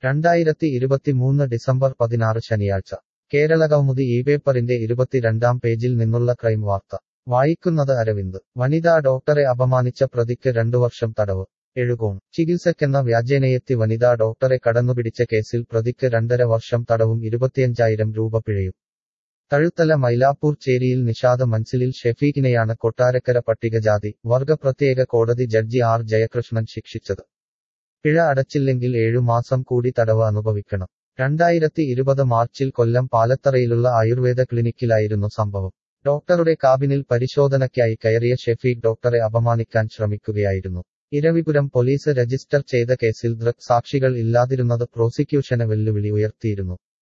രണ്ടായിരത്തി ഇരുപത്തിമൂന്ന് ഡിസംബർ പതിനാറ് ശനിയാഴ്ച കേരളകൗമുദി ഈ പേപ്പറിന്റെ ഇരുപത്തിരണ്ടാം പേജിൽ നിന്നുള്ള ക്രൈം വാർത്ത വായിക്കുന്നത് അരവിന്ദ് വനിതാ ഡോക്ടറെ അപമാനിച്ച പ്രതിക്ക് രണ്ടു വർഷം തടവ് എഴുകോൺ ചികിത്സക്കെന്ന വ്യാജേനയെത്തി വനിതാ ഡോക്ടറെ കടന്നുപിടിച്ച കേസിൽ പ്രതിക്ക് രണ്ടര വർഷം തടവും ഇരുപത്തിയഞ്ചായിരം രൂപ പിഴയും തഴുത്തല മൈലാപ്പൂർ ചേരിയിൽ നിഷാദ മൻസിലിൽ ഷെഫീഖിനെയാണ് കൊട്ടാരക്കര പട്ടികജാതി വർഗ പ്രത്യേക കോടതി ജഡ്ജി ആർ ജയകൃഷ്ണൻ ശിക്ഷിച്ചത് പിഴ അടച്ചില്ലെങ്കിൽ ഏഴു മാസം കൂടി തടവ് അനുഭവിക്കണം രണ്ടായിരത്തി ഇരുപത് മാർച്ചിൽ കൊല്ലം പാലത്തറയിലുള്ള ആയുർവേദ ക്ലിനിക്കിലായിരുന്നു സംഭവം ഡോക്ടറുടെ കാബിനിൽ പരിശോധനയ്ക്കായി കയറിയ ഷെഫീഖ് ഡോക്ടറെ അപമാനിക്കാൻ ശ്രമിക്കുകയായിരുന്നു ഇരവിപുരം പോലീസ് രജിസ്റ്റർ ചെയ്ത കേസിൽ ദൃക് സാക്ഷികൾ ഇല്ലാതിരുന്നത് പ്രോസിക്യൂഷന് വെല്ലുവിളി ഉയർത്തിയിരുന്നു